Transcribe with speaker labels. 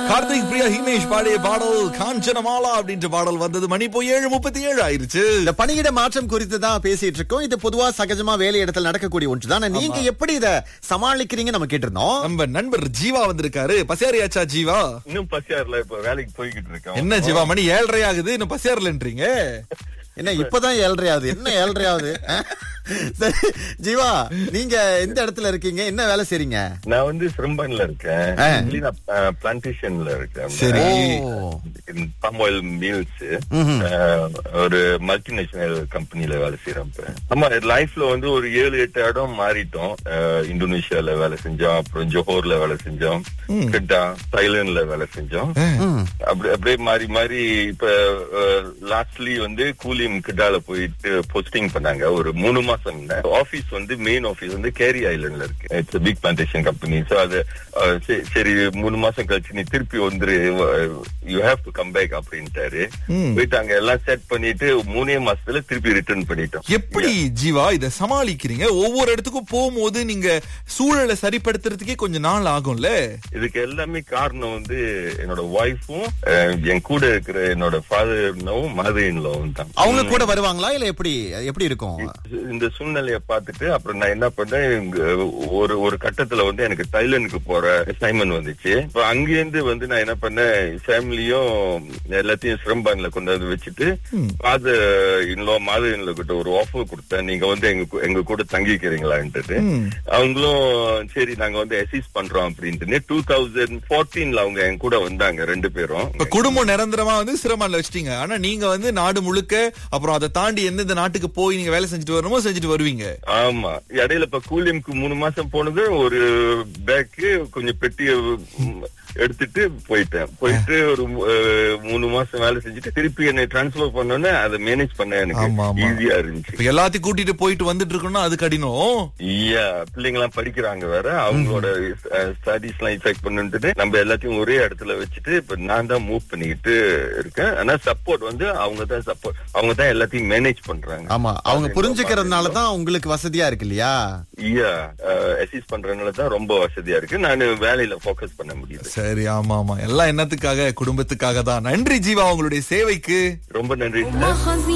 Speaker 1: கார்த்திக் பிரியா ஹிமேஷ் பாடிய பாடல் காஞ்சனமாலா அப்படின்ற பாடல் வந்தது மணி போய் ஏழு முப்பத்தி ஏழு ஆயிருச்சு
Speaker 2: இந்த பணியிட மாற்றம் குறித்து தான் பேசிட்டு இருக்கோம் இது பொதுவா சகஜமா வேலை இடத்துல நடக்கக்கூடிய ஒன்றுதான் நீங்க எப்படி இத சமாளிக்கிறீங்க நம்ம கேட்டிருந்தோம்
Speaker 1: நம்ம நண்பர் ஜீவா வந்திருக்காரு பசியாரியாச்சா ஜீவா
Speaker 3: இன்னும் பசியார்ல இப்ப வேலைக்கு போய்கிட்டு இருக்கேன்
Speaker 1: என்ன ஜீவா மணி ஏழரை ஆகுது இன்னும் பசியாரலன்றீங்க
Speaker 2: என்ன இப்பதான் ஏழ்ரை ஆகுது என்ன ஏழ்ரை ஆகுது அஹ்? சரி ஜீவா நீங்க எந்த இடத்துல இருக்கீங்க என்ன வேலை செய்றீங்க
Speaker 3: நான் வந்து சிரம்பன்ல இருக்கேன்
Speaker 2: ஆ.
Speaker 3: Actually நான் பிளான்டேஷன்ல இருக்கேன்
Speaker 1: சரி.
Speaker 3: பாம் ஆயில் மில்ஸ் ஒரு மல்டிநேஷனல் கம்பெனில வேலை செய்யறேன் இப்ப ஆமா லைஃப்ல வந்து ஒரு ஏழு எட்டு இடம் மாறிட்டோம் அஹ், இந்தோனேஷியால வேலை செஞ்சோம் அப்புறம் ஜோஹோர்ல வேலை செஞ்சோம் கிட்டா தாய்லாந்துல வேலை செஞ்சோம் அப்படி அப்படியே மாறி மாறி இப்ப லாஸ்ட்லி வந்து கூலிம் கிட்டால போயிட்டு போஸ்டிங் பண்ணாங்க ஒரு மூணு மாசம் ஆபீஸ் வந்து மெயின் ஆபீஸ் வந்து கேரி ஐலண்ட்ல இருக்கு it's big plantation company so அது அஹ், சரி- சரி மூணு மாசம் கழிச்சு நீ திருப்பி வந்துரு you have to come back அப்படின்ட்டாரு போயிட்டு அங்க எல்லாம் செட் பண்ணிட்டு மூணே மாசத்துல திருப்பி ரிட்டர்ன் பண்ணிட்டோம்
Speaker 1: எப்படி ஜீவா இத சமாளிக்கிறீங்க ஒவ்வொரு இடத்துக்கும் போகும்போது நீங்க சூழலை சரிப்படுத்துறதுக்கே கொஞ்சம் நாள் ஆகும்ல
Speaker 3: இதுக்கு எல்லாமே காரணம் வந்து என்னோட ஒய்ஃபும் என் கூட இருக்கிற என்னோட ஃபாதர்னும் மதர் இன்லவும் தான்
Speaker 2: அவங்க கூட வருவாங்களா இல்ல எப்படி எப்படி இருக்கும்
Speaker 3: இந்த சூழ்நிலைய பார்த்துட்டு அப்புறம் நான் என்ன பண்ணேன் இங்க ஒரு ஒரு கட்டத்துல வந்து எனக்கு தைலண்டுக்கு போற அசைன்மெண்ட் வந்துச்சு இப்ப அங்கேருந்து வந்து நான் என்ன பண்ணேன் ஃபேமிலியும் எல்லாத்தையும் சிரம்பான்ல கொண்டு வந்து வச்சுட்டு ஃபாதர் இன்லோ மாதர் இன்லோ கிட்ட ஒரு ஆஃபர் கொடுத்தேன் நீங்க வந்து எங்க கூ- எங்க கூட தங்கிக்கிறீங்களான்ட்டு அவங்களும் சரி நாங்க வந்து அசிஸ்ட் பண்றோம் அப்படின்ட்டு டூ தௌசண்ட் ஃபோர்டீன்ல அவங்க என் கூட வந்தாங்க ரெண்டு பேரும்
Speaker 1: இப்ப குடும்பம் நிரந்தரமா வந்து சிரமம்ல வச்சிட்டீங்க ஆனா நீங்க வந்து நாடு முழுக்க அப்புறம் அதை தாண்டி எந்தெந்த நாட்டுக்கு போய் நீங்க வேலை செஞ்சுட்டு வரணுமோ செஞ்சுட்டு வருவீங்க
Speaker 3: ஆமா இடையில இப்ப கூலியம்க்கு மூணு மாசம் போனது ஒரு பேக்கு கொஞ்சம் பெட்டிய ம், எடுத்துட்டு போயிட்டேன் போயிட்டு ஒரு அஹ், மூணு மாசம் வேலை செஞ்சுட்டு திருப்பி என்னை டிரான்ஸ்பர் பண்ணோன்னே அதை மேனேஜ் பண்ண எனக்கு
Speaker 1: ஆமா, ஆமா.
Speaker 3: ஈஸியா இருந்துச்சு
Speaker 1: இப்ப எல்லாத்தையும் கூட்டிட்டு போயிட்டு வந்துட்டு இருக்கணும்னா அது கடினம்
Speaker 3: ஐயா பிள்ளைங்க எல்லாம் படிக்கிறாங்க வேற அவங்களோட ஸ்டடிஸ் எல்லாம் இஃபெக்ட் பண்ணிட்டு நம்ம எல்லாத்தையும் ஒரே இடத்துல வச்சுட்டு இப்ப நான் தான் மூவ் பண்ணிக்கிட்டு இருக்கேன் ஆனா சப்போர்ட் வந்து அவங்க தான் சப்போர்ட் அவங்க தான் எல்லாத்தையும் மேனேஜ் பண்றாங்க
Speaker 2: ஆமா அவங்க புரிஞ்சுக்கிறதுனால தான் உங்களுக்கு வசதியா இருக்கு இல்லையா
Speaker 3: ஐயா அசிஸ்ட் பண்றதுனால தான் ரொம்ப வசதியா இருக்கு நான் வேலையில ஃபோக்கஸ் பண்ண முடியுது
Speaker 1: சரி ஆமா ஆமா எல்லாம் என்னத்துக்காக குடும்பத்துக்காக தான் நன்றி ஜீவா உங்களுடைய சேவைக்கு
Speaker 3: ரொம்ப நன்றி சார்
Speaker 4: وما خزي